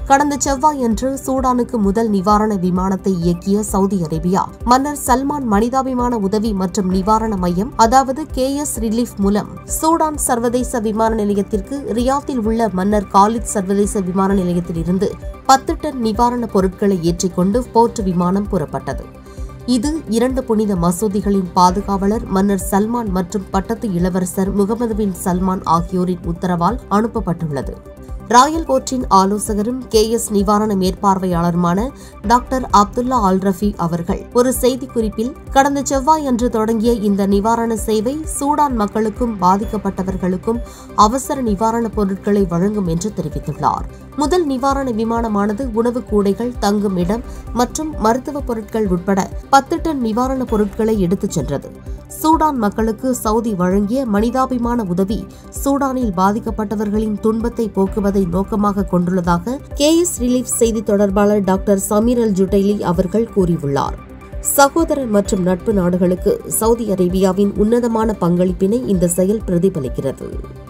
கடந்த செவ்வாயன்று சூடானுக்கு முதல் நிவாரண விமானத்தை இயக்கிய சவுதி அரேபியா மன்னர் சல்மான் மனிதாபிமான உதவி மற்றும் நிவாரண மையம் அதாவது கே எஸ் ரிலீஃப் மூலம் சூடான் சர்வதேச விமான நிலையத்திற்கு ரியாத்தில் உள்ள மன்னர் காலித் சர்வதேச விமான நிலையத்தில் இருந்து பத்து டன் நிவாரணப் பொருட்களை ஏற்றிக்கொண்டு போர்ட் விமானம் புறப்பட்டது இது இரண்டு புனித மசூதிகளின் பாதுகாவலர் மன்னர் சல்மான் மற்றும் பட்டத்து இளவரசர் முகமது பின் சல்மான் ஆகியோரின் உத்தரவால் அனுப்பப்பட்டுள்ளது ராயல் கோர்ட்டின் ஆலோசகரும் கே எஸ் நிவாரண மேற்பார்வையாளருமான டாக்டர் அப்துல்லா அல் ரஃபி அவர்கள் ஒரு செய்திக்குறிப்பில் கடந்த செவ்வாய் அன்று தொடங்கிய இந்த நிவாரண சேவை சூடான் மக்களுக்கும் பாதிக்கப்பட்டவர்களுக்கும் அவசர நிவாரணப் பொருட்களை வழங்கும் என்று தெரிவித்துள்ளார் முதல் நிவாரண விமானமானது உணவு கூடைகள் தங்கும் இடம் மற்றும் மருத்துவப் பொருட்கள் உட்பட பத்து டன் நிவாரணப் பொருட்களை எடுத்துச் சென்றது சூடான் மக்களுக்கு சவுதி வழங்கிய மனிதாபிமான உதவி சூடானில் பாதிக்கப்பட்டவர்களின் துன்பத்தை போக்குவதை நோக்கமாக கொண்டுள்ளதாக கே எஸ் ரிலீஃப் செய்தி தொடர்பாளர் டாக்டர் சமீர் அல் ஜுட்டைலி அவர்கள் கூறியுள்ளார் சகோதரர் மற்றும் நட்பு நாடுகளுக்கு சவுதி அரேபியாவின் உன்னதமான பங்களிப்பினை இந்த செயல் பிரதிபலிக்கிறது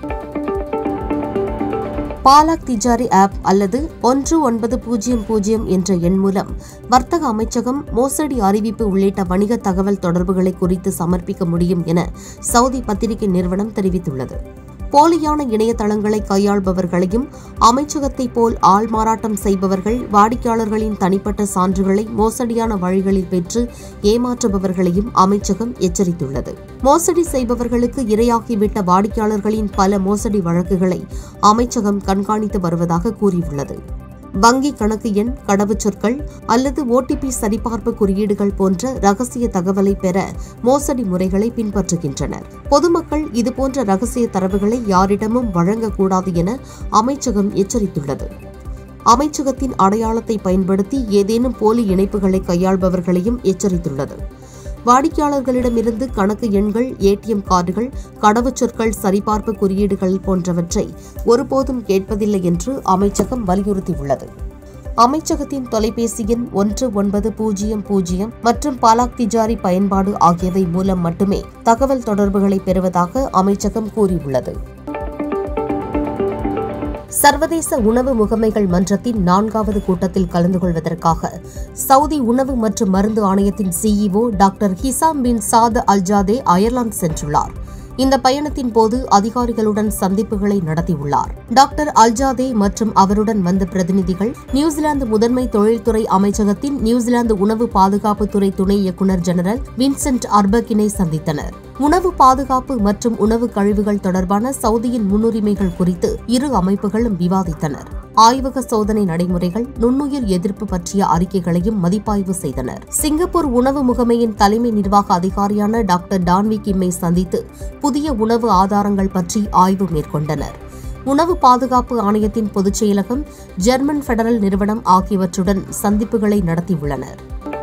பாலாக் திஜாரி ஆப் அல்லது ஒன்று ஒன்பது பூஜ்ஜியம் பூஜ்ஜியம் என்ற எண் மூலம் வர்த்தக அமைச்சகம் மோசடி அறிவிப்பு உள்ளிட்ட வணிக தகவல் தொடர்புகளை குறித்து சமர்ப்பிக்க முடியும் என சவுதி பத்திரிகை நிறுவனம் தெரிவித்துள்ளது போலியான இணையதளங்களை கையாள்பவர்களையும் அமைச்சகத்தைப் போல் ஆள் மாறாட்டம் செய்பவர்கள் வாடிக்கையாளர்களின் தனிப்பட்ட சான்றுகளை மோசடியான வழிகளில் பெற்று ஏமாற்றுபவர்களையும் அமைச்சகம் எச்சரித்துள்ளது மோசடி செய்பவர்களுக்கு இரையாகிவிட்ட வாடிக்கையாளர்களின் பல மோசடி வழக்குகளை அமைச்சகம் கண்காணித்து வருவதாக கூறியுள்ளது வங்கி கணக்கு எண் கடவுச்சொற்கள் அல்லது ஓடிபி சரிபார்ப்பு குறியீடுகள் போன்ற ரகசிய தகவலை பெற மோசடி முறைகளை பின்பற்றுகின்றனர் பொதுமக்கள் இதுபோன்ற ரகசிய தரவுகளை யாரிடமும் வழங்கக்கூடாது என அமைச்சகம் எச்சரித்துள்ளது அமைச்சகத்தின் அடையாளத்தை பயன்படுத்தி ஏதேனும் போலி இணைப்புகளை கையாள்பவர்களையும் எச்சரித்துள்ளது வாடிக்கையாளர்களிடமிருந்து கணக்கு எண்கள் ஏடிஎம் கார்டுகள் கடவுச்சொற்கள் சரிபார்ப்பு குறியீடுகள் போன்றவற்றை ஒருபோதும் கேட்பதில்லை என்று அமைச்சகம் வலியுறுத்தியுள்ளது அமைச்சகத்தின் தொலைபேசி எண் ஒன்று ஒன்பது பூஜ்ஜியம் பூஜ்ஜியம் மற்றும் பாலாக் திஜாரி பயன்பாடு ஆகியவை மூலம் மட்டுமே தகவல் தொடர்புகளை பெறுவதாக அமைச்சகம் கூறியுள்ளது சர்வதேச உணவு முகமைகள் மன்றத்தின் நான்காவது கூட்டத்தில் கலந்து கொள்வதற்காக சவுதி உணவு மற்றும் மருந்து ஆணையத்தின் CEO doctor Hisham bin Saad Aljadhey Ireland சென்றுள்ளார் இந்த பயணத்தின் போது அதிகாரிகளுடன் சந்திப்புகளை நடத்தியுள்ளார் டாக்டர் அல்ஜாதே மற்றும் அவருடன் வந்த பிரதிநிதிகள் நியூசிலாந்து முதன்மை தொழில்துறை அமைச்சகத்தின் நியூசிலாந்து உணவு பாதுகாப்புத்துறை துணை இயக்குநர் ஜெனரல் வின்சென்ட் அர்பக்கினை சந்தித்தனர் உணவு பாதுகாப்பு மற்றும் உணவு கழிவுகள் தொடர்பான சவுதியின் முன்னுரிமைகள் குறித்து இரு அமைப்புகளும் விவாதித்தனர் ஆய்வக சோதனை நடைமுறைகள் நுண்ணுயிர் எதிர்ப்பு பற்றிய அறிக்கைகளையும் மதிப்பாய்வு செய்தனர் சிங்கப்பூர் உணவு முகமையின் தலைமை நிர்வாக அதிகாரியான டாக்டர் டான்வி கிம்மை சந்தித்து புதிய உணவு ஆதாரங்கள் பற்றி ஆய்வு மேற்கொண்டனர் உணவு பாதுகாப்பு ஆணையத்தின் பொதுச் செயலகம் ஜெர்மன் பெடரல் நிறுவனம் ஆகியவற்றுடன் சந்திப்புகளை நடத்தியுள்ளனர்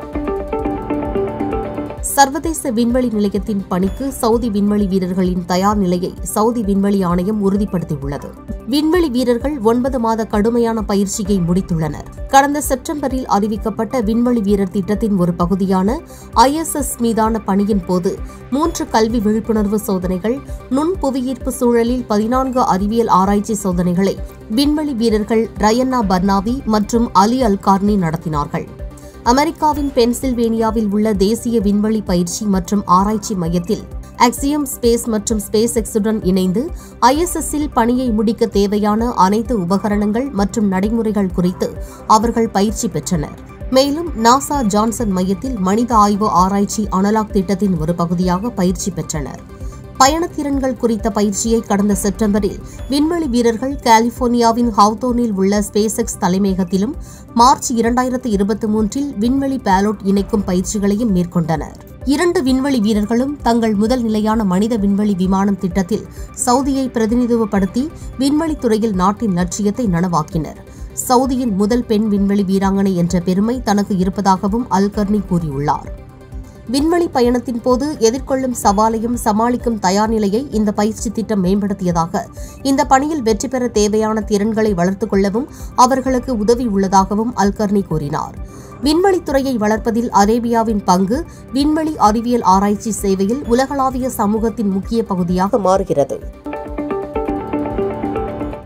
சர்வதேச விண்வெளி நிலையத்தின் பணிக்கு சவுதி விண்வெளி வீரர்களின் தயார் நிலையை சவுதி விண்வெளி ஆணையம் உறுதிப்படுத்தியுள்ளது விண்வெளி வீரர்கள் ஒன்பது மாத கடுமையான பயிற்சியை முடித்துள்ளனர் கடந்த செப்டம்பரில் அறிவிக்கப்பட்ட விண்வெளி வீரர் திட்டத்தின் ஒரு பகுதியான ஐஎஸ்எஸ் மீதான பணியின் போது மூன்று கல்வி விழிப்புணர்வு சோதனைகள் நுண் புவியீர்ப்பு சூழலில் பதினான்கு அறிவியல் ஆராய்ச்சி சோதனைகளை விண்வெளி வீரர்கள் ரயன்னா பர்னாவி மற்றும் அலி அல்கார்னி நடத்தினார்கள் அமெரிக்காவின் பென்சில்வேனியாவில் உள்ள தேசிய விண்வெளி பயிற்சி மற்றும் ஆராய்ச்சி மையத்தில் அக்சியம் ஸ்பேஸ் மற்றும் ஸ்பேஸ் எக்ஸுடன் இணைந்து ஐஎஸ்எஸ்ஸில் பணியை முடிக்க தேவையான அனைத்து உபகரணங்கள் மற்றும் நடைமுறைகள் குறித்து அவர்கள் பயிற்சி பெற்றனர் மேலும் நாசா ஜான்சன் மையத்தில் மனித ஆய்வு ஆராய்ச்சி அனலாக் திட்டத்தின் ஒரு பகுதியாக பயிற்சி பெற்றனர் பயணத்திறன்கள் குறித்த பயிற்சியை கடந்த செப்டம்பரில் விண்வெளி வீரர்கள் கலிபோர்னியாவின் ஹவுதோனில் உள்ள ஸ்பேஸ் எக்ஸ் தலைமையகத்திலும் மார்ச் இரண்டாயிரத்து இருபத்தி மூன்றில் விண்வெளி பேலோட் இணைக்கும் பயிற்சிகளையும் மேற்கொண்டனர் இரண்டு விண்வெளி வீரர்களும் தங்கள் முதல் நிலையான மனித விண்வெளி விமானம் திட்டத்தில் சவுதியை பிரதிநிதித்துவப்படுத்தி விண்வெளி துறையில் நாட்டின் லட்சியத்தை நனவாக்கினர் சவுதியின் முதல் பெண் விண்வெளி வீராங்கனை என்ற பெருமை தனக்கு இருப்பதாகவும் அல்கர்னி கூறியுள்ளார் விண்வெளி பயணத்தின் போது எதிர்கொள்ளும் சவாலையும் சமாளிக்கும் தயார் நிலையை இந்த பயிற்சி திட்டம் மேம்படுத்தியதாக இந்த பணியில் வெற்றி பெற தேவையான திறன்களை வளர்த்துக் கொள்ளவும் அவர்களுக்கு உதவி உள்ளதாகவும் அல்கர்னி கூறினார் விண்வெளித்துறையை வளர்ப்பதில் அரேபியாவின் பங்கு விண்வெளி அறிவியல் ஆராய்ச்சி சேவையில் உலகளாவிய சமூகத்தின் முக்கிய பகுதியாக மாறுகிறது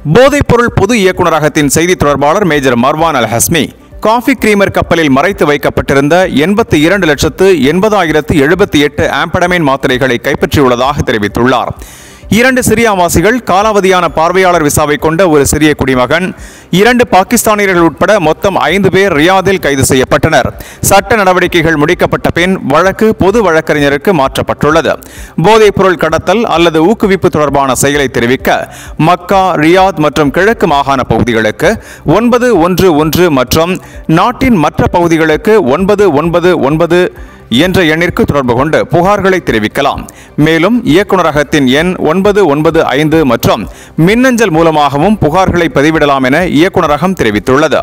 போதைப்பொருள் பொது இயக்குநரகத்தின் செய்தி தொடர்பாளர் major Marwan Al Hazmi coffee creamer கப்பலில் மறைத்து வைக்கப்பட்டிருந்த எண்பத்தி இரண்டு லட்சத்து எண்பதாயிரத்து எழுபத்தி எட்டு ஆம்படமைன் மாத்திரைகளை கைப்பற்றியுள்ளதாக தெரிவித்துள்ளார் இரண்டு சிரியாவாசிகள் காலாவதியான பார்வையாளர் விசாவை கொண்ட ஒரு சிறிய குடிமகன் இரண்டு பாகிஸ்தானியர்கள் உட்பட மொத்தம் ஐந்து பேர் ரியாதில் கைது செய்யப்பட்டனர் சட்ட நடவடிக்கைகள் முடிக்கப்பட்ட பின் வழக்கு பொது வழக்கறிஞருக்கு மாற்றப்பட்டுள்ளது போதைப்பொருள் கடத்தல் அல்லது ஊக்குவிப்பு தொடர்பான செயலை தெரிவிக்க மக்கா ரியாத் மற்றும் கிழக்கு மாகாண பகுதிகளுக்கு ஒன்பது ஒன்று ஒன்று மற்றும் நாட்டின் மற்ற பகுதிகளுக்கு ஒன்பது ஒன்பது ஒன்பது என்ற எண்ணிற்கு தொடர்பு கொண்டு புகார்களை தெரிவிக்கலாம் மேலும் இயக்குநரகத்தின் எண் ஒன்பது ஒன்பது ஐந்து மற்றும் மின்னஞ்சல் மூலமாகவும் புகார்களை பதிவிடலாம் என இயக்குநரகம் தெரிவித்துள்ளது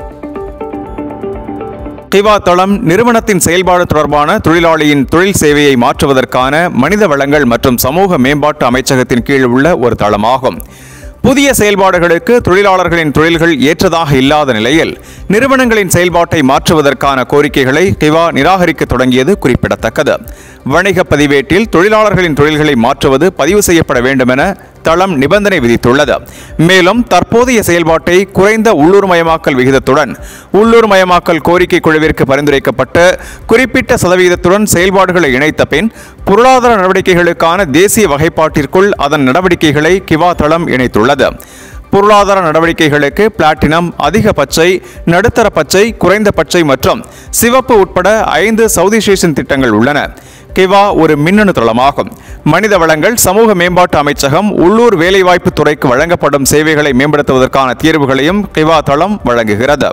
கிவா தளம் நிறுவனத்தின் செயல்பாடு தொடர்பான தொழிலாளியின் தொழில் சேவையை மாற்றுவதற்கான மனித வளங்கள் மற்றும் சமூக மேம்பாட்டு அமைச்சகத்தின் கீழ் உள்ள ஒரு தளமாகும் புதிய செயல்பாடுகளுக்கு தொழிலாளர்களின் தொழில்கள் ஏற்றதாக இல்லாத நிலையில் நிறுவனங்களின் செயல்பாட்டை மாற்றுவதற்கான கோரிக்கைகளை கிவா நிராகரிக்க தொடங்கியது குறிப்பிடத்தக்கது வணிக பதிவேட்டில் தொழிலாளர்களின் தொழில்களை மாற்றுவது பதிவு செய்யப்பட வேண்டும் என தளம் நிபந்தனை விதித்துள்ளது மேலும் தற்போதைய செயல்பாட்டை குறைந்த உள்ளூர்மயமாக்கல் விகிதத்துடன் உள்ளூர்மயமாக்கல் கோரிக்கை குழுவிற்கு பரிந்துரைக்கப்பட்டு குறிப்பிட்ட சதவீதத்துடன் செயல்பாடுகளை இணைத்த பின் பொருளாதார நடவடிக்கைகளுக்கான தேசிய வகைப்பாட்டிற்குள் அதன் நடவடிக்கைகளை கிவா தளம் இணைத்துள்ளது பொருளாதார நடவடிக்கைகளுக்கு பிளாட்டினம் அதிக பச்சை நடுத்தர பச்சை குறைந்த பச்சை மற்றும் சிவப்பு உட்பட ஐந்து சவுத் ஏஷியன் திட்டங்கள் உள்ளன கிவா ஒரு மின்னணு தளமாகும் மனித வளங்கள் சமூக மேம்பாட்டு அமைச்சகம் உள்ளூர் வேலைவாய்ப்பு துறைக்கு வழங்கப்படும் சேவைகளை மேம்படுத்துவதற்கான தீர்வுகளையும் கிவா தளம் வழங்குகிறது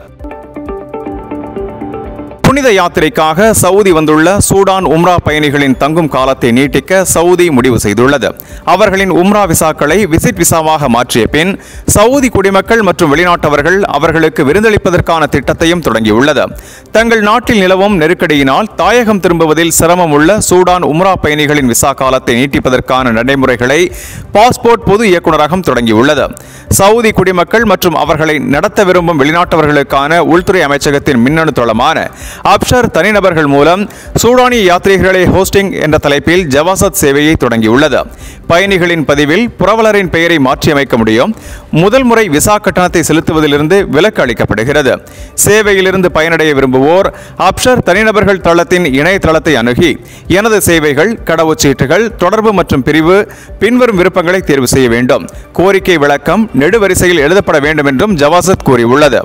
புனித யாத்திரைக்காக சவுதி வந்துள்ள சூடான் உம்ரா பயணிகளின் தங்கும் காலத்தை நீட்டிக்க சவுதி முடிவு செய்துள்ளது அவர்களின் உம்ரா விசாக்களை விசிட் விசாவாக மாற்றிய பின் சவுதி குடிமக்கள் மற்றும் வெளிநாட்டவர்கள் அவர்களுக்கு விருந்தளிப்பதற்கான திட்டத்தையும் தொடங்கியுள்ளது தங்கள் நாட்டில் நிலவும் நெருக்கடியினால் தாயகம் திரும்புவதில் சிரமம் உள்ள சூடான் உம்ரா பயணிகளின் விசா காலத்தை நீட்டிப்பதற்கான நடைமுறைகளை பாஸ்போர்ட் பொது இயக்குநரகம் தொடங்கியுள்ளது சவுதி குடிமக்கள் மற்றும் அவர்களை நடத்த விரும்பும் வெளிநாட்டவர்களுக்கான உள்துறை அமைச்சகத்தின் மின்னணு தளமான அப்ஷர் தனிநபர்கள் மூலம் சூடானிய யாத்ரீகர்களை ஹோஸ்டிங் என்ற தலைப்பில் ஜவாசத் சேவையை தொடங்கியுள்ளது பயணிகளின் பதிவில் புரவலரின் பெயரை மாற்றியமைக்க முடியும் முதல் முறை விசா கட்டணத்தை செலுத்துவதிலிருந்து விலக்கு அளிக்கப்படுகிறது சேவையிலிருந்து பயனடைய விரும்புவோர் அப்ஷர் தனிநபர்கள் தளத்தின் இணையதளத்தை அணுகி எனது சேவைகள் கடவுச்சீட்டுகள் தொடர்பு மற்றும் பிரிவு பின்வரும் விருப்பங்களை தேர்வு செய்ய வேண்டும் கோரிக்கை விளக்கம் நெடுவரிசையில் எழுதப்பட வேண்டும் என்றும் ஜவாசத் கூறியுள்ளது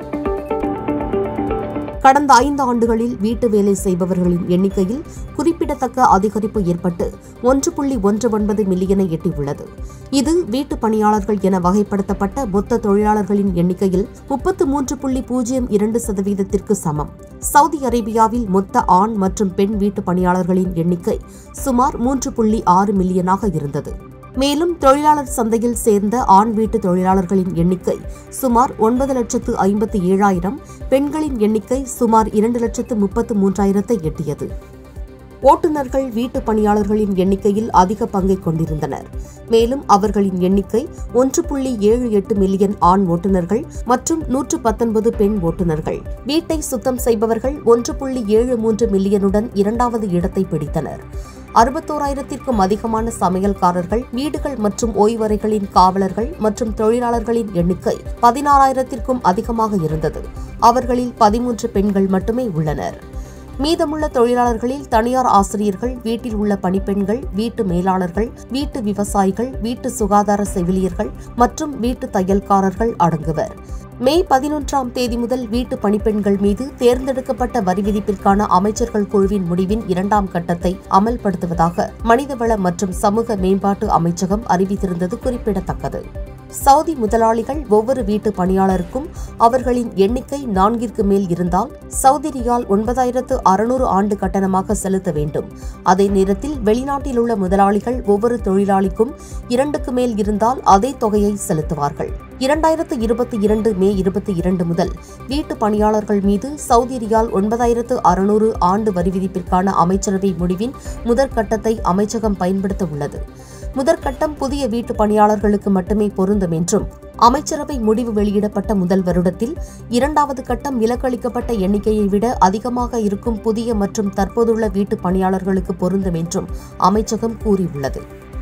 கடந்த ஐந்து ஆண்டுகளில் வீட்டு வேலை செய்பவர்களின் எண்ணிக்கையில் குறிப்பிடத்தக்க அதிகரிப்பு ஏற்பட்டு ஒன்று புள்ளி ஒன்று ஒன்பது மில்லியனை எட்டியுள்ளது இது வீட்டு பணியாளர்கள் என வகைப்படுத்தப்பட்ட மொத்த தொழிலாளர்களின் எண்ணிக்கையில் முப்பத்து மூன்று புள்ளி பூஜ்ஜியம் இரண்டு சதவீதத்திற்கு சமம் சவுதி அரேபியாவில் மொத்த ஆண் மற்றும் பெண் வீட்டு பணியாளர்களின் எண்ணிக்கை சுமார் மூன்று புள்ளி ஆறு மில்லியனாக இருந்தது மேலும் தொழிலாளர் சந்தையில் சேர்ந்த ஆண் வீட்டு தொழிலாளர்களின் எண்ணிக்கை சுமார் ஒன்பது லட்சத்து ஐம்பத்தி ஏழாயிரம் பெண்களின் எண்ணிக்கை சுமார் இரண்டு லட்சத்து முப்பத்து மூன்றாயிரத்தை எட்டியது ஓட்டுநர்கள் வீட்டு பணியாளர்களின் எண்ணிக்கையில் அதிக பங்கை கொண்டிருந்தனர் மேலும் அவர்களின் எண்ணிக்கை ஒன்று புள்ளி ஏழு எட்டு மில்லியன் ஆண் ஓட்டுநர்கள் மற்றும் நூற்று பத்தொன்பது பெண் ஓட்டுநர்கள் வீட்டை சுத்தம் செய்பவர்கள் ஒன்று புள்ளி ஏழு மூன்று மில்லியனுடன் இரண்டாவது இடத்தை பிடித்தனர் அறுபத்தோராயிரத்திற்கும் அதிகமான சமையல்காரர்கள் வீடுகள் மற்றும் ஓய்வறைகளின் காவலர்கள் மற்றும் தொழிலாளர்களின் எண்ணிக்கை பதினாறாயிரத்திற்கும் அதிகமாக இருந்தது அவர்களில் பதிமூன்று பெண்கள் மட்டுமே உள்ளனர் மீதமுள்ள தொழிலாளர்களில் தனியார் ஆசிரியர்கள் வீட்டில் உள்ள பணிப்பெண்கள் வீட்டு மேலாளர்கள் வீட்டு விவசாயிகள் வீட்டு சுகாதார செவிலியர்கள் மற்றும் வீட்டு தையல்காரர்கள் அடங்குவர் மே பதினொன்றாம் தேதி முதல் வீட்டு பணிப்பெண்கள் மீது தேர்ந்தெடுக்கப்பட்ட வரி விதிப்பிற்கான அமைச்சர்கள் குழுவின் முடிவின் இரண்டாம் கட்டத்தை அமல்படுத்துவதாக மனிதவள மற்றும் சமூக மேம்பாட்டு அமைச்சகம் அறிவித்திருந்தது குறிப்பிடத்தக்கது சவுதி முதலாளிகள் ஒவ்வொரு வீட்டு பணியாளருக்கும் அவர்களின் எண்ணிக்கை நான்கிற்கு மேல் இருந்தால் சவுதி ரியால் ஒன்பதாயிரத்து அறுநூறு ஆண்டு கட்டணமாக செலுத்த வேண்டும் அதே நேரத்தில் வெளிநாட்டில் உள்ள முதலாளிகள் ஒவ்வொரு தொழிலாளிக்கும் இரண்டுக்கு மேல் இருந்தால் அதே தொகையை செலுத்துவார்கள் இரண்டாயிரத்து இருபத்தி இரண்டு மே இருபத்தி இரண்டு முதல் வீட்டு பணியாளர்கள் மீது சவுதி ரியால் ஒன்பதாயிரத்து அறுநூறு ஆண்டு வரி விதிப்பிற்கான அமைச்சரவை முடிவின் முதற்கட்டத்தை அமைச்சகம் பயன்படுத்த உள்ளது முதற்கட்டம் புதிய வீட்டு பணியாளர்களுக்கு மட்டுமே பொருந்தும் என்றும் அமைச்சரவை முடிவு வெளியிடப்பட்ட முதல் வருடத்தில் இரண்டாவது கட்டம் விலக்களிக்கப்பட்ட எண்ணிக்கையை விட அதிகமாக இருக்கும் புதிய மற்றும் தற்போதுள்ள வீட்டு பணியாளர்களுக்கு பொருந்தும் என்றும் அமைச்சகம் கூறியுள்ளது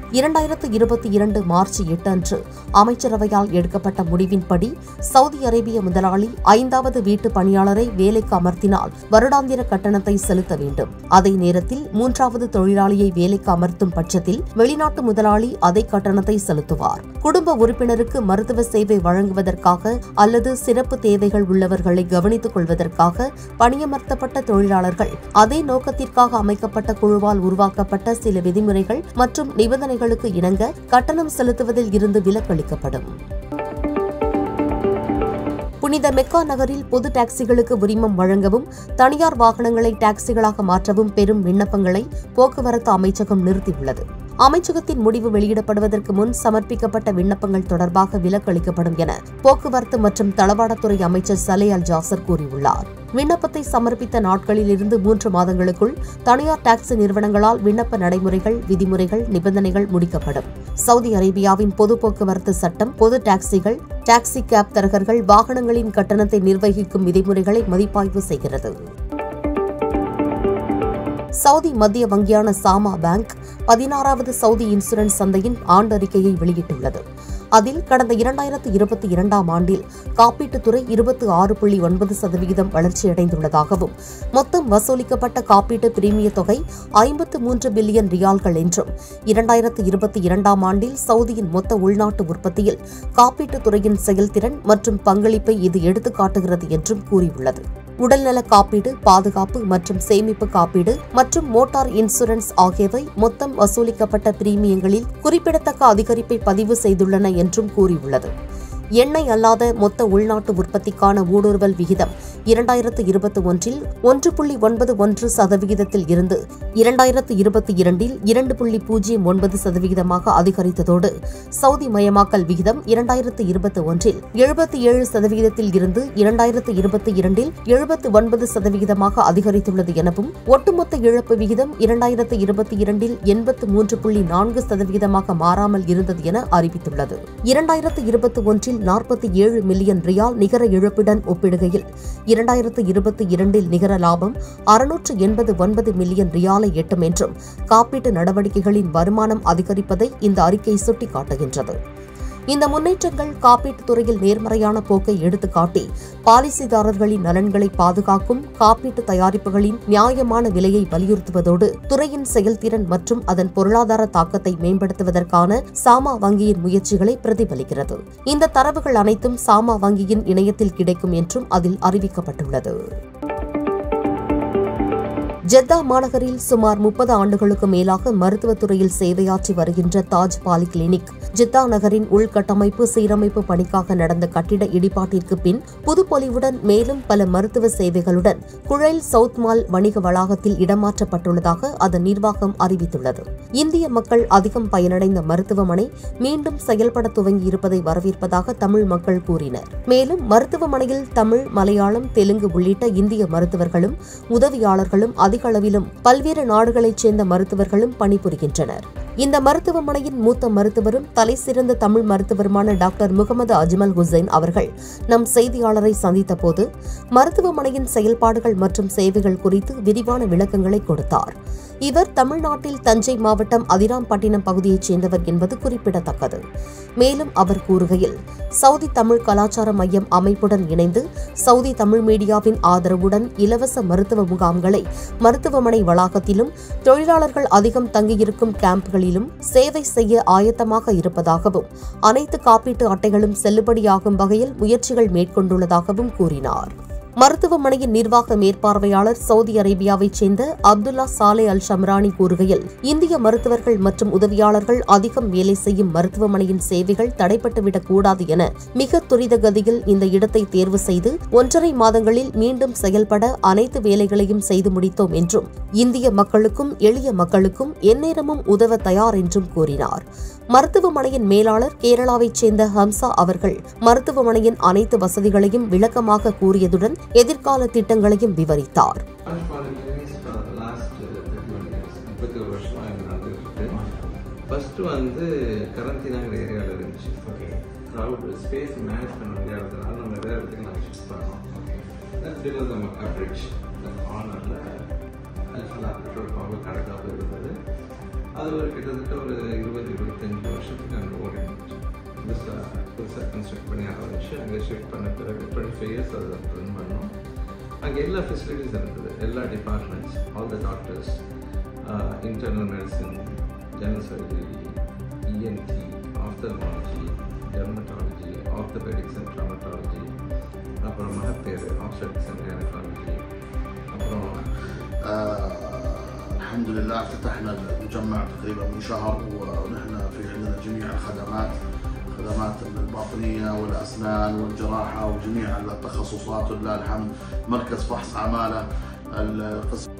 இரண்டாயிரத்து இருபத்தி இரண்டு மார்ச் எட்டு அன்று அமைச்சரவையால் எடுக்கப்பட்ட முடிவின்படி சவுதி அரேபிய முதலாளி ஐந்தாவது வீட்டு பணியாளரை வேலைக்கு அமர்த்தினால் வருடாந்திர கட்டணத்தை செலுத்த வேண்டும் அதே நேரத்தில் மூன்றாவது தொழிலாளியை வேலைக்கு அமர்த்தும் பட்சத்தில் வெளிநாட்டு முதலாளி அதே கட்டணத்தை செலுத்துவார் குடும்ப உறுப்பினருக்கு மருத்துவ சேவை வழங்குவதற்காக அல்லது சிறப்பு தேவைகள் உள்ளவர்களை கவனித்துக் கொள்வதற்காக பணியமர்த்தப்பட்ட தொழிலாளர்கள் அதே நோக்கத்திற்காக அமைக்கப்பட்ட குழுவால் உருவாக்கப்பட்ட சில விதிமுறைகள் மற்றும் நிபந்தனைகளுக்கு இணங்க கட்டணம் செலுத்துவதில் இருந்து விலக்களிக்கப்படும் புனித மெக்கா நகரில் பொது டாக்ஸிகளுக்கு உரிமம் வழங்கவும் தனியார் வாகனங்களை டாக்ஸிகளாக மாற்றவும் பெரும் விண்ணப்பங்களை போக்குவரத்து அமைச்சகம் நிறுத்தியுள்ளது அமைச்சகத்தின் முடிவு வெளியிடப்படுவதற்கு முன் சமர்ப்பிக்கப்பட்ட விண்ணப்பங்கள் தொடர்பாக விலக்களிக்கப்படும் என போக்குவரத்து மற்றும் தளவாடத்துறை அமைச்சர் சலே அல் ஜாசர் கூறியுள்ளார் விண்ணப்பத்தை சமர்ப்பித்த நாட்களில் இருந்து மூன்று மாதங்களுக்குள் தனியார் டாக்ஸி நிறுவனங்களால் விண்ணப்ப நடைமுறைகள் விதிமுறைகள் நிபந்தனைகள் முடிக்கப்படும் சவுதி அரேபியாவின் பொது போக்குவரத்து சட்டம் பொது டாக்ஸிகள் டாக்ஸி கேப் தரகர்கள் வாகனங்களின் கட்டணத்தை நிர்வகிக்கும் விதிமுறைகளை மதிப்பாய்வு செய்கிறது சவுதி மத்திய வங்கியான சாமா பேங்க் பதினாறாவது சவுதி இன்சூரன்ஸ் சந்தையின் ஆண்டறிக்கையை வெளியிட்டுள்ளது அதில் கடந்த இரண்டாயிரத்து இருபத்தி இரண்டாம் ஆண்டில் காப்பீட்டுத்துறை இருபத்தி ஆறு புள்ளி ஒன்பது சதவிகிதம் வளர்ச்சியடைந்துள்ளதாகவும் மொத்தம் வசூலிக்கப்பட்ட காப்பீட்டு பிரீமிய தொகை ஐம்பத்து மூன்று பில்லியன் ரியால்கள் என்றும் இரண்டாயிரத்து இருபத்தி இரண்டாம் ஆண்டில் சவுதியின் மொத்த உள்நாட்டு உற்பத்தியில் காப்பீட்டுத் துறையின் செயல்திறன் மற்றும் பங்களிப்பை இது எடுத்துக்காட்டுகிறது என்றும் கூறியுள்ளது உடல்நல காப்பீடு பாதுகாப்பு மற்றும் சேமிப்பு காப்பீடு மற்றும் மோட்டார் இன்சூரன்ஸ் ஆகியவை மொத்தம் வசூலிக்கப்பட்ட பிரீமியங்களில் குறிப்பிடத்தக்க அதிகரிப்பை பதிவு செய்துள்ளன என்றும் கூறியுள்ளது எண்ணெய் அல்லாத மொத்த உள்நாட்டு உற்பத்திக்கான ஊடுருவல் விகிதம் இரண்டாயிரத்து இருபத்தி ஒன்றில் ஒன்று புள்ளி ஒன்பது ஒன்று சதவிகிதத்தில் இருந்து இரண்டாயிரத்து இருபத்தி இரண்டில் இரண்டு புள்ளி பூஜ்ஜியம் ஒன்பது சதவிகிதமாக அதிகரித்ததோடு சவுதி மயமாக்கல் விகிதம் இரண்டாயிரத்து இருபத்தி ஒன்றில் எழுபத்தி ஏழு சதவிகிதத்தில் இருந்து இரண்டாயிரத்து இருபத்தி இரண்டில் எழுபத்து ஒன்பது சதவிகிதமாக அதிகரித்துள்ளது எனவும் ஒட்டுமொத்த இழப்பு விகிதம் இரண்டாயிரத்து இருபத்தி இரண்டில் எண்பத்து மூன்று புள்ளி நான்கு சதவிகிதமாக மாறாமல் இருந்தது என அறிவித்துள்ளது இரண்டாயிரத்து இருபத்தி ஒன்றில் நாற்பத்தி ஏழு மில்லியன் ரியால் நிகர இழப்புடன் ஒப்பிடுகையில் இரண்டாயிரத்து இருபத்தி இரண்டில் நிகர லாபம் அறுநூற்று எண்பது ஒன்பது மில்லியன் ரியாலை எட்டும் என்றும் காப்பீட்டு நடவடிக்கைகளின் வருமானம் அதிகரிப்பதை இந்த அறிக்கை சுட்டிக்காட்டுகின்றது இந்த முன்னேற்றங்கள் காப்பீட்டுத் துறையில் நேர்மறையான போக்கை எடுத்துக்காட்டி பாலிசிதாரர்களின் நலன்களை பாதுகாக்கும் காப்பீட்டு தயாரிப்புகளின் நியாயமான விலையை வலியுறுத்துவதோடு துறையின் செயல்திறன் மற்றும் அதன் பொருளாதார தாக்கத்தை மேம்படுத்துவதற்கான சாமா வங்கியின் முயற்சிகளை பிரதிபலிக்கிறது இந்த தரவுகள் அனைத்தும் சாமா வங்கியின் இணையத்தில் கிடைக்கும் என்றும் அதில் அறிவிக்கப்பட்டுள்ளது ஜெத்தா மாநகரில் சுமார் முப்பது ஆண்டுகளுக்கு மேலாக மருத்துவத் துறையில் சேவையாற்றி வருகின்ற தாஜ் பாலி கிளினிக் ஜித்தா நகரின் உள்கட்டமைப்பு சீரமைப்பு பணிக்காக நடந்த கட்டிட இடிபாட்டிற்கு பின் புதுப்பொலிவுடன் மேலும் பல மருத்துவ சேவைகளுடன் குழல் சவுத் மால் வணிக வளாகத்தில் இடமாற்றப்பட்டுள்ளதாக அதன் நிர்வாகம் அறிவித்துள்ளது இந்திய மக்கள் அதிகம் பயனடைந்த மருத்துவமனை மீண்டும் செயல்பட துவங்கியிருப்பதை வரவேற்பதாக தமிழ் மக்கள் கூறினர் மேலும் மருத்துவமனையில் தமிழ் மலையாளம் தெலுங்கு உள்ளிட்ட இந்திய மருத்துவர்களும் உதவியாளர்களும் அதிக அளவிலும் பல்வேறு நாடுகளைச் சேர்ந்த மருத்துவர்களும் பணிபுரிகின்றனர் இந்த மருத்துவமனையின் மூத்த மருத்துவரும் தலைசிறந்த தமிழ் மருத்துவருமான டாக்டர் முகமது அஜ்மல் ஹுசைன் அவர்கள் நம் செய்தியாளரை சந்தித்தபோது மருத்துவமனையின் செயல்பாடுகள் மற்றும் சேவைகள் குறித்து விரிவான விளக்கங்களை கொடுத்தார் இவர் தமிழ்நாட்டில் தஞ்சை மாவட்டம் அதிராம்பட்டினம் பகுதியைச் சேர்ந்தவர் என்பது குறிப்பிடத்தக்கது மேலும் அவர் கூறுகையில் சவுதி தமிழ் கலாச்சார மையம் அமைப்புடன் இணைந்து சவுதி தமிழ் மீடியாவின் ஆதரவுடன் இலவச மருத்துவ முகாம்களை மருத்துவமனை வளாகத்திலும் தொழிலாளர்கள் அதிகம் தங்கியிருக்கும் கேம்ப்களிலும் சேவை செய்ய ஆயத்தமாக இருப்பதாகவும் அனைத்து காப்பீட்டு அட்டைகளும் செல்லுபடியாகும் வகையில் முயற்சிகள் மேற்கொண்டுள்ளதாகவும் கூறினார் மருத்துவமனையின் நிர்வாக மேற்பார்வையாளர் சவுதி அரேபியாவைச் சேர்ந்த அப்துல்லா சாலே அல் ஷம்ரானி கூறுகையில் இந்திய மருத்துவர்கள் மற்றும் உதவியாளர்கள் அதிகம் வேலை செய்யும் மருத்துவமனையின் சேவைகள் தடைப்பட்டுவிடக் கூடாது என மிக துரித கதியில் இந்த இடத்தை தேர்வு செய்து ஒன்றரை மாதங்களில் மீண்டும் செயல்பட அனைத்து வேலைகளையும் செய்து முடித்தோம் என்றும் இந்திய மக்களுக்கும் எளிய மக்களுக்கும் எந்நேரமும் உதவ தயார் என்றும் கூறினார் மருத்துவமனையின் மேலாளர் கேரளாவைச் சேர்ந்த ஹம்சா அவர்கள் மருத்துவமனையின் அனைத்து வசதிகளையும் விளக்கமாக கூறியதுடன் எதிர்கால திட்டங்களையும் விவரித்தார் முப்பத்தி ஒரு வருஷமாக இங்கே நடந்துகிட்டு ஃபஸ்ட்டு வந்து கரந்தினாங்கிற ஏரியாவில் இருந்துச்சு ஓகே க்ரௌட் ஸ்பேஸ் மேனேஜ் பண்ண முடியாததுனால நம்ம நிறைய இடத்துக்கு நாங்கள் ஷிஃப்ட் பண்ணோம் பில்லு நம்ம கவரேஜ் கார்னரில் ஃபுல்லாக பெட்ரோல் பம்பு கணக்காக இருந்தது அது ஒரு கிட்டத்தட்ட ஒரு இருபது இருபத்தஞ்சு வருஷத்துக்கு அங்கே ஓடி புதுசாக புதுசாக கன்ஸ்ட்ரக்ட் பண்ணி ஆரம்பிச்சு அங்கே ஷிஃப்ட் பண்ண பிறகு டுவெண்ட்டி ஃபைவ் இயர்ஸ் அதை ரன் பண்ணோம் அங்கே எல்லா ஃபெசிலிட்டிஸ் இருந்தது எல்லா departments all the doctors internal medicine general surgery ENT ophthalmology dermatology orthopaedics and traumatology அப்புறம் மகப்பேறு ஆப்ஸ்டடிக்ஸ் அண்ட் கைனகாலஜி அப்புறம் آه الحمد لله افتتحنا المجمع تقريبا من شهر ونحن في عندنا جميع الخدمات خدمات الباطنية والأسنان والجراحة وجميع التخصصات ولله الحمد مركز فحص عمالة القسم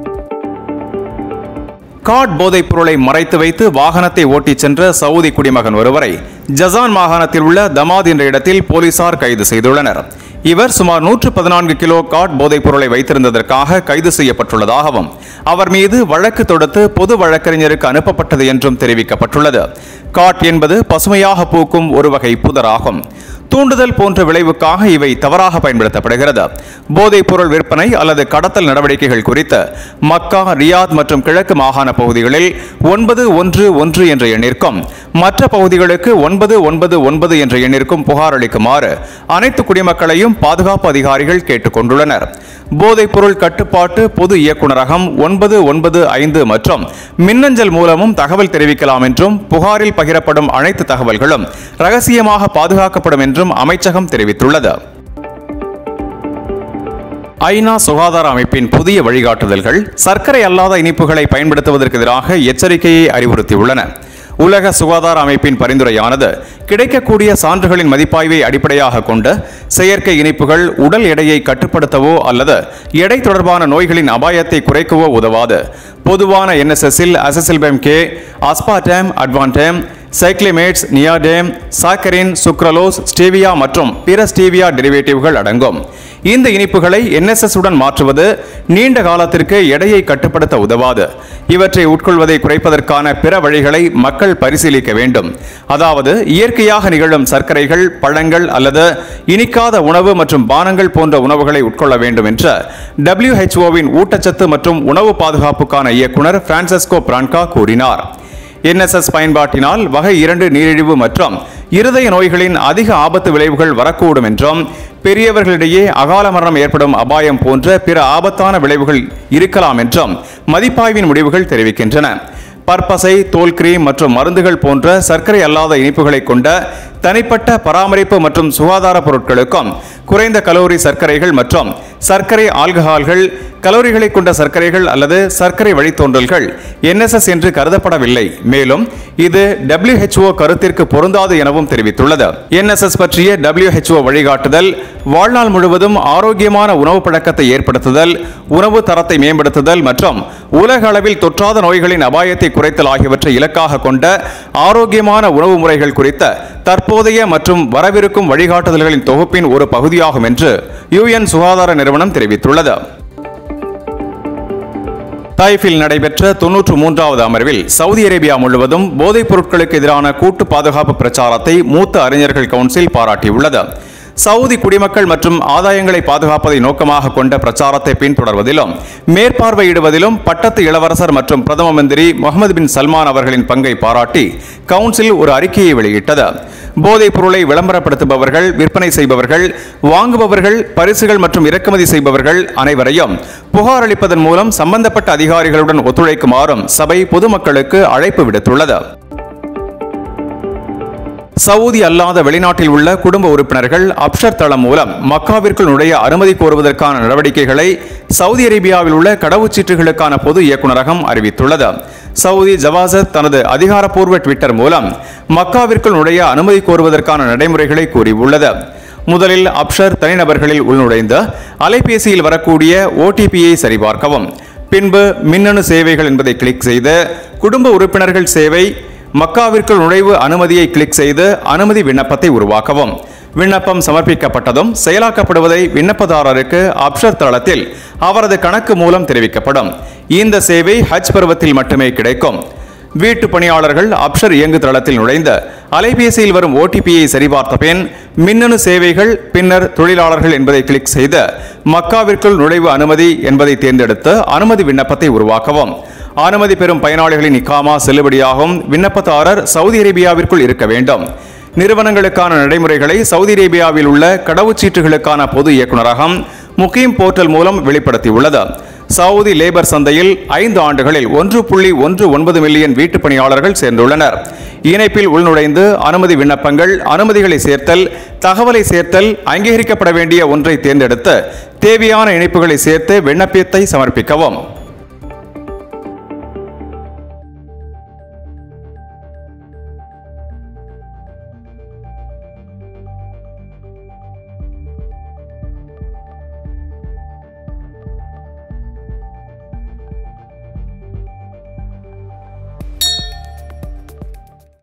காட் போதைப் பொருளை மறைத்து வைத்து வாகனத்தை ஓட்டிச் சென்ற சவுதி குடிமகன் ஒருவரை ஜசான் மாகாணத்தில் உள்ள தமாத் என்ற இடத்தில் போலீசார் கைது செய்துள்ளனர் இவர் சுமார் நூற்று பதினான்கு கிலோ காட் போதைப் பொருளை வைத்திருந்ததற்காக கைது செய்யப்பட்டுள்ளதாகவும் அவர் மீது வழக்கு தொடுத்து பொது வழக்கறிஞருக்கு அனுப்பப்பட்டது என்றும் தெரிவிக்கப்பட்டுள்ளது காட் என்பது பசுமையாக பூக்கும் ஒரு வகை புதராகும் தூண்டுதல் போன்ற விளைவுக்காக இவை தவறாக பயன்படுத்தப்படுகிறது போதைப் பொருள் விற்பனை அல்லது கடத்தல் நடவடிக்கைகள் குறித்து மக்கா ரியாத் மற்றும் கிழக்கு மாகாண பகுதிகளில் ஒன்பது ஒன்று ஒன்று என்ற எண்ணிற்கும் மற்ற பகுதிகளுக்கு ஒன்பது ஒன்பது ஒன்பது என்ற எண்ணிற்கும் புகார் அளிக்குமாறு அனைத்து குடிமக்களையும் பாதுகாப்பு அதிகாரிகள் கேட்டுக்கொண்டுள்ளனர் போதைப் பொருள் கட்டுப்பாட்டு பொது இயக்குநரகம் ஒன்பது ஒன்பது ஐந்து மற்றும் மின்னஞ்சல் மூலமும் தகவல் தெரிவிக்கலாம் என்றும் புகாரில் பகிரப்படும் அனைத்து தகவல்களும் ரகசியமாக பாதுகாக்கப்படும் என்றும் அமைச்சகம் தெரிவித்துள்ளது ஐநா சுகாதார அமைப்பின் புதிய வழிகாட்டுதல்கள் சர்க்கரை அல்லாத இனிப்புகளை பயன்படுத்துவதற்கு எதிராக எச்சரிக்கையை அறிவுறுத்தியுள்ளன உலக சுகாதார அமைப்பின் பரிந்துரையானது கிடைக்கக்கூடிய சான்றுகளின் மதிப்பாய்வை அடிப்படையாக கொண்டு செயற்கை இனிப்புகள் உடல் எடையை கட்டுப்படுத்தவோ அல்லது எடை தொடர்பான நோய்களின் அபாயத்தை குறைக்கவோ உதவாது பொதுவான என்எஸ்எஸ்ஸில் acesulfame K aspartame advantame cyclamates neotame saccharin sucralose stevia மற்றும் பிற ஸ்டேவியா டெரிவேட்டிவ்கள் அடங்கும் இந்த இனிப்புகளை என்எஸ்எஸ் உடன் மாற்றுவது நீண்ட காலத்திற்கு எடையை கட்டுப்படுத்த உதவாது இவற்றை உட்கொள்வதை குறைப்பதற்கான பிற வழிகளை மக்கள் பரிசீலிக்க வேண்டும் அதாவது இயற்கையாக நிகழும் சர்க்கரைகள் பழங்கள் அல்லது இனிக்காத உணவு மற்றும் பானங்கள் போன்ற உணவுகளை உட்கொள்ள வேண்டும் என்ற டபிள்யூஹெச்ஓவின் ஊட்டச்சத்து மற்றும் உணவு பாதுகாப்புக்கான இயக்குனர் பிரான்சிஸ்கோ பிரான்கா கூறினார் என்எஸ்எஸ் பயன்பாட்டினால் வகை இரண்டு நீரிழிவு மற்றும் இருதய நோய்களின் அதிக ஆபத்து விளைவுகள் வரக்கூடும் என்றும் பெரியவர்களிடையே அகால மரணம் ஏற்படும் அபாயம் போன்ற பிற ஆபத்தான விளைவுகள் இருக்கலாம் என்றும் மதிப்பாய்வின் முடிவுகள் தெரிவிக்கின்றன பற்பசை தோல் கிரீம் மற்றும் மருந்துகள் போன்ற சர்க்கரை அல்லாத இனிப்புகளை கொண்ட தனிப்பட்ட பராமரிப்பு மற்றும் சுகாதார பொருட்களுக்கும் குறைந்த கலோரி சர்க்கரைகள் மற்றும் சர்க்கரை ஆல்கஹால்கள் கலோரிகளை கொண்ட சர்க்கரைகள் அல்லது சர்க்கரை வழித்தோன்றல்கள் என்எஸ்எஸ் என்று கருதப்படவில்லை மேலும் இது WHO கருத்திற்கு பொருந்தாது எனவும் தெரிவித்துள்ளது என்எஸ்எஸ் பற்றிய WHO வழிகாட்டுதல் வாழ்நாள் முழுவதும் ஆரோக்கியமான உணவு பழக்கத்தை ஏற்படுத்துதல் உணவு தரத்தை மேம்படுத்துதல் மற்றும் உலக அளவில் தொற்றாத நோய்களின் அபாயத்தை குறைத்தல் ஆகியவற்றை இலக்காக கொண்ட ஆரோக்கியமான உணவு முறைகள் குறித்த தற்போதைய மற்றும் வரவிருக்கும் வழிகாட்டுதல்களின் தொகுப்பின் ஒரு பகுதியாகும் என்று யுஎன் சுகாதார நிறுவனம் தெரிவித்துள்ளது தாய்ஃபில் நடைபெற்ற தொன்னூற்று மூன்றாவது அமர்வில் சவுதி அரேபியா முழுவதும் போதைப் பொருட்களுக்கு எதிரான கூட்டு பாதுகாப்பு பிரச்சாரத்தை மூத்த அறிஞர்கள் கவுன்சில் பாராட்டியுள்ளது சவுதி குடிமக்கள் மற்றும் ஆதாயங்களை பாதுகாப்பதை நோக்கமாக கொண்ட பிரச்சாரத்தை பின்தொடர்வதிலும் மேற்பார்வையிடுவதிலும் பட்டத்து இளவரசர் மற்றும் பிரதம மந்திரி முகமது பின் சல்மான் அவர்களின் பங்கை பாராட்டி கவுன்சில் ஒரு அறிக்கையை வெளியிட்டது போதைப் பொருளை விளம்பரப்படுத்துபவர்கள் விற்பனை செய்பவர்கள் வாங்குபவர்கள் பரிசுகள் மற்றும் இறக்குமதி செய்பவர்கள் அனைவரையும் புகார் அளிப்பதன் மூலம் சம்பந்தப்பட்ட அதிகாரிகளுடன் ஒத்துழைக்குமாறும் சபை பொதுமக்களுக்கு அழைப்பு விடுத்துள்ளது சவுதி அல்லாத வெளிநாட்டில் உள்ள குடும்ப உறுப்பினர்கள் அப்ஷர் தளம் மூலம் மக்காவிற்குள் நுழைய அனுமதி கோருவதற்கான நடவடிக்கைகளை சவுதி அரேபியாவில் உள்ள கடவுச்சீட்டுகளுக்கான பொது இயக்குநரகம் அறிவித்துள்ளது சவுதி ஜவாசத் தனது அதிகாரப்பூர்வ ட்விட்டர் மூலம் மக்காவிற்குள் நுழைய அனுமதி கோருவதற்கான நடைமுறைகளை கூறியுள்ளது முதலில் அப்ஷர் தனிநபர்களில் உள்நுழைந்து அலைபேசியில் வரக்கூடிய ஓடிபியை சரிபார்க்கவும் பின்பு மின்னணு சேவைகள் என்பதை கிளிக் செய்து குடும்ப உறுப்பினர்கள் சேவை மக்காவிற்குள் நுழைவு அனுமதியை கிளிக் செய்து அனுமதி விண்ணப்பத்தை உருவாக்கவும் விண்ணப்பம் சமர்ப்பிக்கப்பட்டதும் செயலாக்கப்படுவதை விண்ணப்பதாரருக்கு அப்ஷர் தளத்தில் அவரது கணக்கு மூலம் தெரிவிக்கப்படும் இந்த சேவை ஹஜ் பருவத்தில் மட்டுமே கிடைக்கும் வீட்டு பணியாளர்கள் அப்ஷர் இயங்கு தளத்தில் நுழைந்து அலைபேசியில் வரும் ஓடிபியை சரிபார்த்த பின் மின்னணு சேவைகள் பின்னர் தொழிலாளர்கள் என்பதை கிளிக் செய்து மக்காவிற்குள் நுழைவு அனுமதி என்பதை தேர்ந்தெடுத்து அனுமதி விண்ணப்பத்தை உருவாக்கவும் அனுமதி பெறும் பயனாளிகளின் இக்காமா செல்லுபடியாகும் விண்ணப்பதாரர் சவுதி அரேபியாவிற்குள் இருக்க வேண்டும் நிறுவனங்களுக்கான நடைமுறைகளை சவுதி அரேபியாவில் உள்ள கடவுச்சீட்டுகளுக்கான பொது இயக்குநரகம் முகீம் போர்ட்டல் மூலம் வெளிப்படுத்தியுள்ளது சவுதி லேபர் சந்தையில் ஐந்து ஆண்டுகளில் ஒன்று புள்ளி ஒன்று ஒன்பது மில்லியன் வீட்டுப் பணியாளர்கள் சேர்ந்துள்ளனர் இணைப்பில் உள்நுழைந்து அனுமதி விண்ணப்பங்கள் அனுமதிகளை சேர்த்தல் தகவலை சேர்த்தல் அங்கீகரிக்கப்பட வேண்டிய ஒன்றை தேர்ந்தெடுத்து தேவையான இணைப்புகளை சேர்த்து விண்ணப்பத்தை சமர்ப்பிக்கவும்